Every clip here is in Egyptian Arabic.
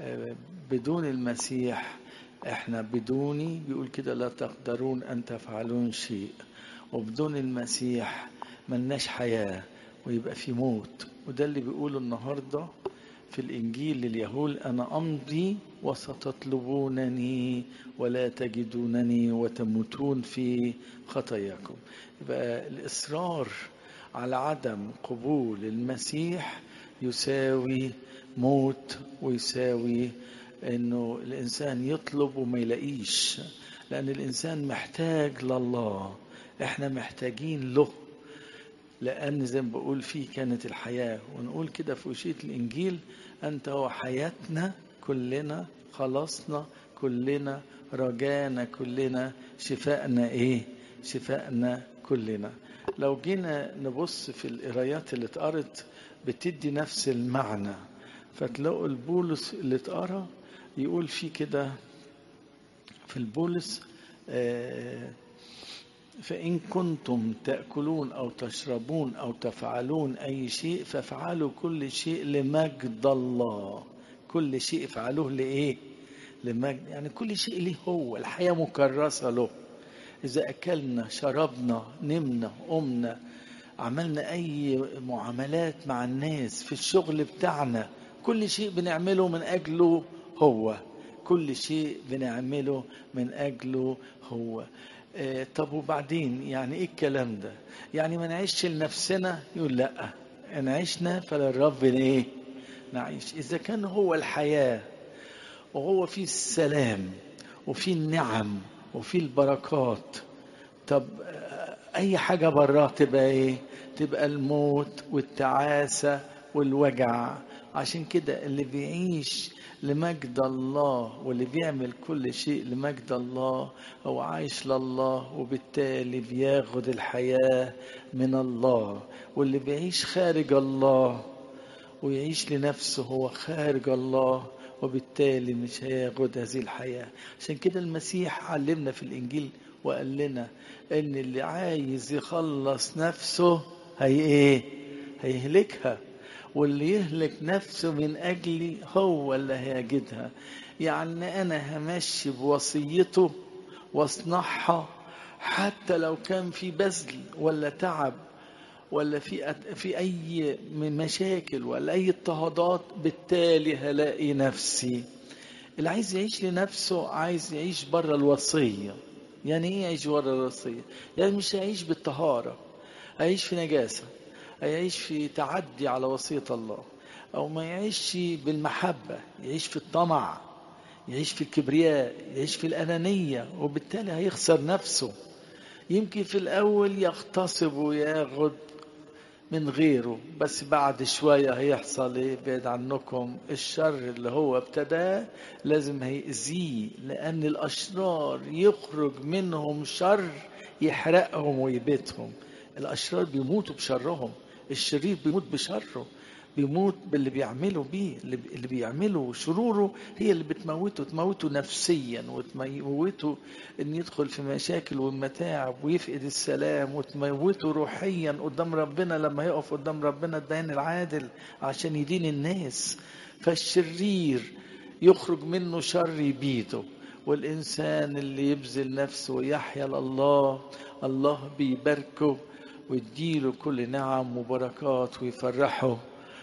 بدون المسيح احنا بدوني بيقول كده لا تقدرون ان تفعلون شيء وبدون المسيح ملناش حياة ويبقى في موت وده اللي بيقوله النهاردة في الإنجيل لليهود أنا أمضي وستطلبونني ولا تجدونني وتموتون في خطاياكم يبقى الإصرار على عدم قبول المسيح يساوي موت ويساوي انه الانسان يطلب وما يلاقيش لان الانسان محتاج لله احنا محتاجين له لان زي ما بقول فيه كانت الحياه ونقول كده في وشيه الانجيل انت هو حياتنا كلنا خلصنا كلنا رجانا كلنا شفائنا ايه شفائنا كلنا لو جينا نبص في القرايات اللي اتقرت بتدي نفس المعنى فتلاقوا البولس اللي اتقرا يقول فيه كده في البولس آه فإن كنتم تأكلون أو تشربون أو تفعلون أي شيء فافعلوا كل شيء لمجد الله كل شيء افعلوه لإيه لمجد يعني كل شيء ليه هو الحياة مكرسة له إذا أكلنا شربنا نمنا قمنا عملنا أي معاملات مع الناس في الشغل بتاعنا كل شيء بنعمله من أجله هو كل شيء بنعمله من أجله هو آه طب وبعدين يعني إيه الكلام ده يعني ما نعيش لنفسنا يقول لا إن عشنا فللرب إيه نعيش إذا كان هو الحياة وهو فيه السلام وفيه النعم وفيه البركات طب اي حاجه براه تبقى ايه تبقى الموت والتعاسه والوجع عشان كده اللي بيعيش لمجد الله واللي بيعمل كل شيء لمجد الله هو عايش لله وبالتالي بياخد الحياه من الله واللي بيعيش خارج الله ويعيش لنفسه هو خارج الله وبالتالي مش هياخد هذه الحياة عشان كده المسيح علمنا في الإنجيل وقال لنا إن اللي عايز يخلص نفسه هي إيه هيهلكها واللي يهلك نفسه من أجلي هو اللي هيجدها يعني أنا همشي بوصيته واصنعها حتى لو كان في بذل ولا تعب ولا في في اي مشاكل ولا اي اضطهادات بالتالي هلاقي نفسي اللي عايز يعيش لنفسه عايز يعيش بره الوصيه يعني ايه يعيش بره الوصيه يعني مش هيعيش بالطهاره هيعيش في نجاسه هيعيش في تعدي على وصيه الله او ما يعيش بالمحبه يعيش في الطمع يعيش في الكبرياء يعيش في الانانيه وبالتالي هيخسر نفسه يمكن في الاول يغتصب وياخد من غيره بس بعد شوية هيحصل ايه بعد عنكم الشر اللي هو ابتداه لازم هيأذيه لأن الأشرار يخرج منهم شر يحرقهم ويبيتهم الأشرار بيموتوا بشرهم الشرير بيموت بشره بيموت باللي بيعمله بيه اللي بيعمله شروره هي اللي بتموته تموته نفسيا وتموته ان يدخل في مشاكل ومتاعب ويفقد السلام وتموته روحيا قدام ربنا لما يقف قدام ربنا الدين العادل عشان يدين الناس فالشرير يخرج منه شر يبيده والإنسان اللي يبذل نفسه ويحيا لله الله بيباركه ويديله كل نعم وبركات ويفرحه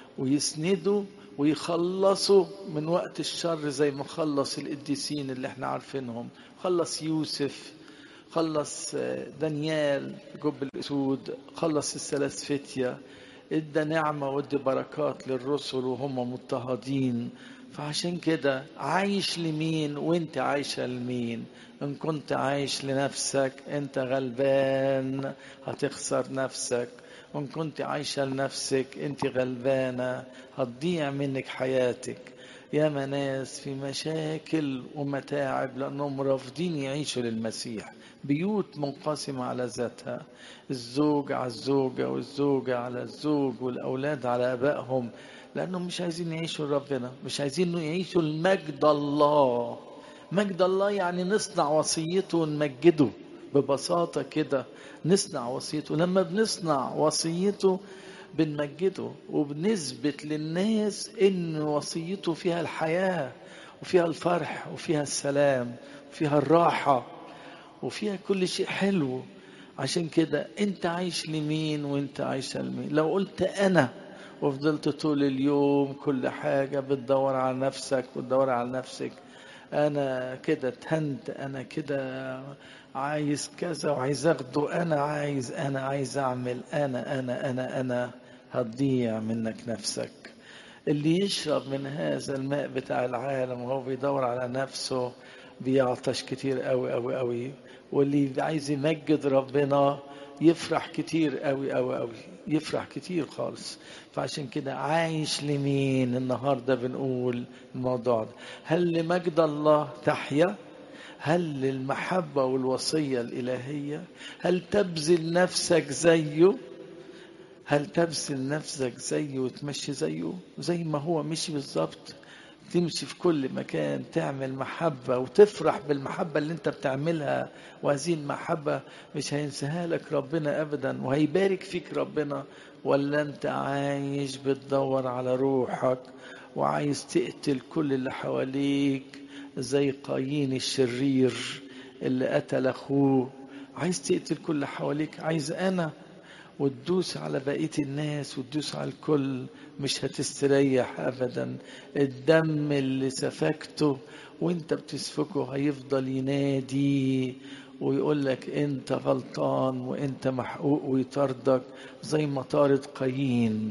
ويسنده ويخلصوا من وقت الشر زي ما خلص القديسين اللي احنا عارفينهم خلص يوسف خلص دانيال جب الاسود خلص الثلاث فتية ادى نعمة وادى بركات للرسل وهم مضطهدين فعشان كده عايش لمين وانت عايشة لمين ان كنت عايش لنفسك انت غلبان هتخسر نفسك وان كنت عايشة لنفسك انت غلبانة هتضيع منك حياتك يا ناس في مشاكل ومتاعب لانهم رافضين يعيشوا للمسيح بيوت منقسمة على ذاتها الزوج على الزوجة والزوجة على الزوج والأولاد على أبائهم لأنهم مش عايزين يعيشوا لربنا مش عايزين يعيشوا المجد الله مجد الله يعني نصنع وصيته ونمجده ببساطة كده نصنع وصيته لما بنصنع وصيته بنمجده وبنثبت للناس ان وصيته فيها الحياه وفيها الفرح وفيها السلام وفيها الراحه وفيها كل شيء حلو عشان كده انت عايش لمين وانت عايش لمين لو قلت انا وفضلت طول اليوم كل حاجة بتدور على نفسك وتدور على نفسك انا كده اتهنت انا كده عايز كذا وعايز اخده انا عايز انا عايز اعمل انا انا انا انا هتضيع منك نفسك اللي يشرب من هذا الماء بتاع العالم وهو بيدور على نفسه بيعطش كتير قوي قوي قوي واللي عايز يمجد ربنا يفرح كتير قوي قوي قوي يفرح كتير خالص فعشان كده عايش لمين النهارده بنقول الموضوع ده هل لمجد الله تحيا هل للمحبة والوصية الإلهية هل تبذل نفسك زيه هل تبذل نفسك زيه وتمشي زيه زي ما هو مشي بالظبط تمشي في كل مكان تعمل محبة وتفرح بالمحبة اللي انت بتعملها وهذه المحبة مش هينساها لك ربنا أبدا وهيبارك فيك ربنا ولا انت عايش بتدور على روحك وعايز تقتل كل اللي حواليك زي قايين الشرير اللي قتل أخوه عايز تقتل كل اللي حواليك عايز أنا وتدوس على بقية الناس وتدوس على الكل مش هتستريح ابدا الدم اللي سفكته وانت بتسفكه هيفضل ينادي ويقول لك انت غلطان وانت محقوق ويطاردك زي ما طارد قايين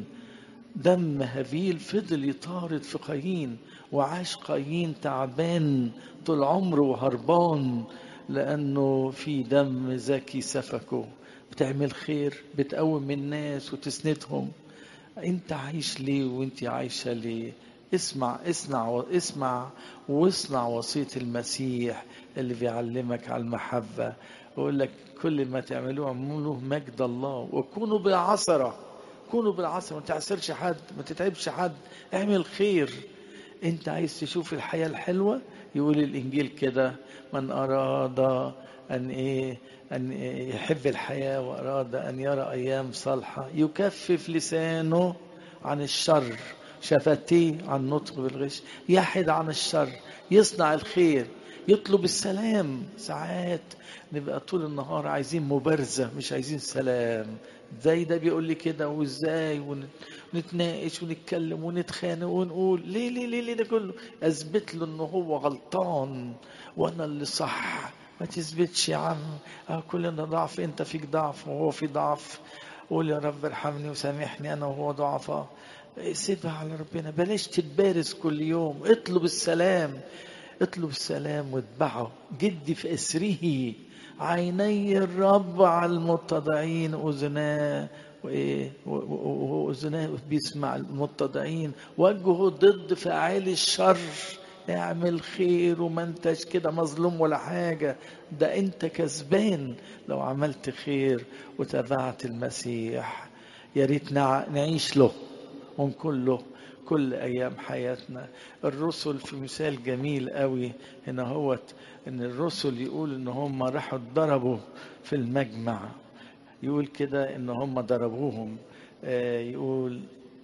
دم هابيل فضل يطارد في قايين وعاش قايين تعبان طول عمره وهربان لانه في دم زكي سفكه بتعمل خير بتقوم الناس وتسندهم انت عايش ليه وانت عايشة ليه اسمع اسمع اسمع واصنع وصية المسيح اللي بيعلمك على المحبة ويقول لك كل ما تعملوه اعملوه مجد الله وكونوا بالعصرة كونوا بالعصرة ما تعسرش حد ما تتعبش حد اعمل خير انت عايز تشوف الحياة الحلوة يقول الانجيل كده من اراد ان ايه أن يحب الحياة وأراد أن يرى أيام صالحة يكفف لسانه عن الشر شفتيه عن نطق بالغش يحد عن الشر يصنع الخير يطلب السلام ساعات نبقى طول النهار عايزين مبارزة مش عايزين سلام ازاي ده بيقول لي كده وازاي ونتناقش ونتكلم ونتخانق ونقول ليه ليه ليه, ليه ده كله اثبت له ان هو غلطان وانا اللي صح ما تثبتش يا عم آه كلنا ضعف انت فيك ضعف وهو في ضعف قول يا رب ارحمني وسامحني انا وهو ضعفاء سيبها على ربنا بلاش تتبارز كل يوم اطلب السلام اطلب السلام واتبعه جدي في اسره عيني الرب على المتضعين اذناه وايه واذناه بيسمع المتضعين وجهه ضد فاعلي الشر اعمل خير وما انتش كده مظلوم ولا حاجة ده انت كسبان لو عملت خير وتبعت المسيح يا ريت نعيش له ونكون له كل ايام حياتنا الرسل في مثال جميل قوي هنا هوت ان الرسل يقول ان هم راحوا اتضربوا في المجمع يقول كده ان هم ضربوهم آه يقول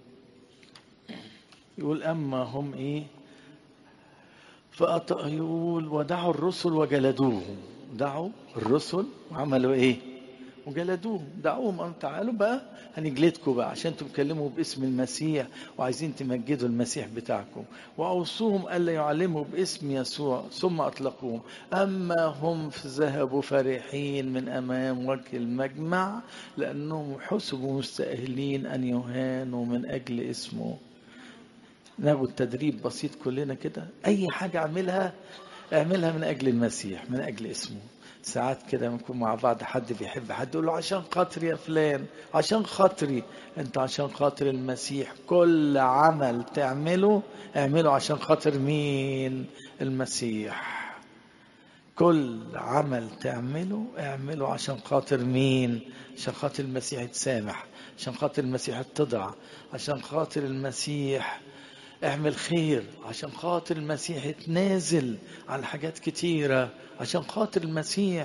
يقول اما هم ايه فأط... يقول ودعوا الرسل وجلدوهم دعوا الرسل وعملوا ايه وجلدوهم دعوهم قالوا تعالوا بقى هنجلدكم بقى عشان تتكلموا باسم المسيح وعايزين تمجدوا المسيح بتاعكم واوصوهم الا يعلموا باسم يسوع ثم اطلقوهم اما هم ذهبوا فرحين من امام وجه المجمع لانهم حسبوا مستاهلين ان يهانوا من اجل اسمه ناخد تدريب بسيط كلنا كده اي حاجه اعملها اعملها من اجل المسيح من اجل اسمه ساعات كده بنكون مع بعض حد بيحب حد يقول له عشان خاطري يا فلان عشان خاطري انت عشان خاطر المسيح كل عمل تعمله اعمله عشان خاطر مين المسيح كل عمل تعمله اعمله عشان خاطر مين عشان خاطر المسيح يتسامح عشان خاطر المسيح يتضع عشان خاطر المسيح اعمل خير عشان خاطر المسيح يتنازل عن حاجات كتيرة عشان خاطر المسيح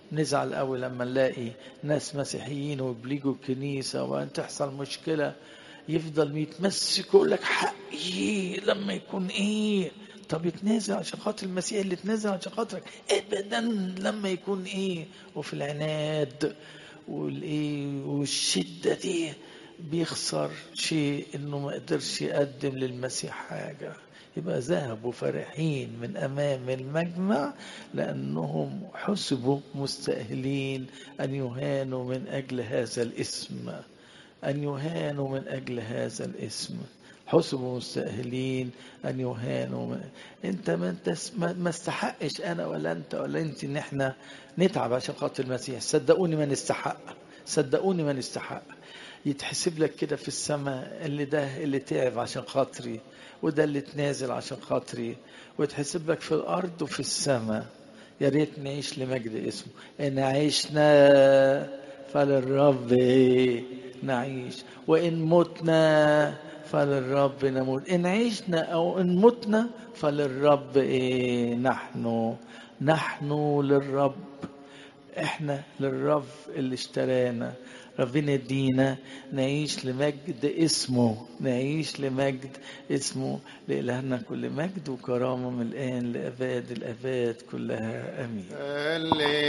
نزعل قوي لما نلاقي ناس مسيحيين وبيجوا الكنيسة وبعدين تحصل مشكلة يفضل يتمسك ويقول لك حقي لما يكون ايه طب يتنازل عشان خاطر المسيح اللي اتنازل عشان خاطرك ابدا لما يكون ايه وفي العناد والايه والشده دي بيخسر شيء انه ما قدرش يقدم للمسيح حاجه يبقى ذهبوا فرحين من امام المجمع لانهم حسبوا مستاهلين ان يهانوا من اجل هذا الاسم ان يهانوا من اجل هذا الاسم حسبوا مستاهلين ان يهانوا من... انت ما انت ما استحقش انا ولا انت ولا انت ان احنا نتعب عشان خاطر المسيح صدقوني ما نستحق صدقوني ما نستحق يتحسب لك كده في السماء اللي ده اللي تعب عشان خاطري وده اللي تنازل عشان خاطري ويتحسب لك في الارض وفي السماء يا ريت نعيش لمجد اسمه ان عشنا فللرب نعيش وان متنا فللرب نموت إن عشنا أو إن متنا فللرب إيه نحن نحن للرب إحنا للرب اللي اشترانا ربنا يدينا نعيش لمجد اسمه نعيش لمجد اسمه لإلهنا كل مجد وكرامة من الآن لأباد الأباد كلها آمين